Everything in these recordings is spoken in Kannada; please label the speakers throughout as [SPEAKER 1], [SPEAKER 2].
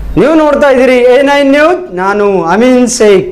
[SPEAKER 1] ನೀವು ನೋಡ್ತಾ ಇದ್ದೀರಿ ಎ ನೈನ್ ನ್ಯೂಸ್ ನಾನು Amin Sheikh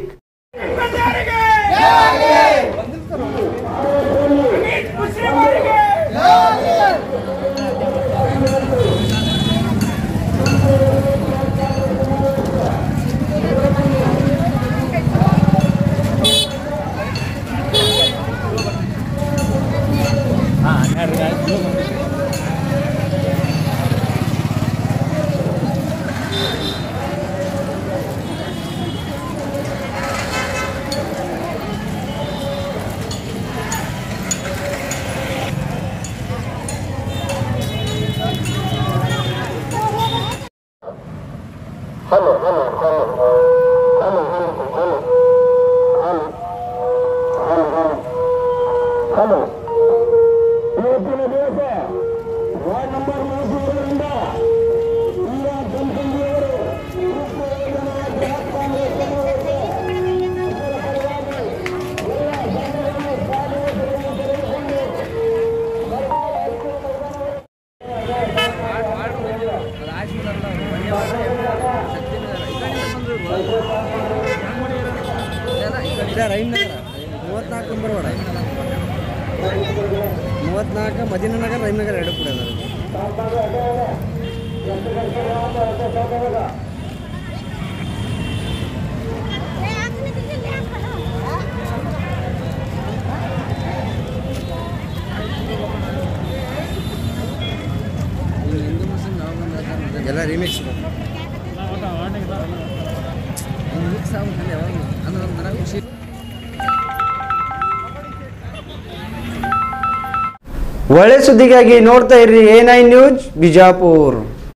[SPEAKER 2] Hello, hello, hello. Hello, hello, hello. Hello. Hello, hello. Hello. ಇವತ್ತಿನ ದಿವಸ ವಾರ್ಡ್ ನಂಬರ್ ಮೂವತ್ತೇಳರಿಂದ ಈಗ ಜನಸಂಖ್ಯೆಯವರು
[SPEAKER 1] ಮೂವತ್ನಾಲ್ಕು ನಂಬರ್ ವಾಡ ಮೂವತ್ನಾಲ್ಕು ಮದಿನನಗರ ರೈಮನಗರ ಎರಡು ಕೂಡ ಅದಾವೆ ಎಲ್ಲ ರಿಮಿಕ್ಸ್ ಮಿಕ್ಸ್ ಆಗುತ್ತೆ ಯಾವಾಗ ಅಂದ್ರೆ ಒಂಥರ ಖುಷಿ ಒಳ್ಳೆ ಸುದ್ದಿಗಾಗಿ ನೋಡ್ತಾ ಇರ್ರಿ ಎ ನೈನ್ ನ್ಯೂಸ್ ಬಿಜಾಪುರ್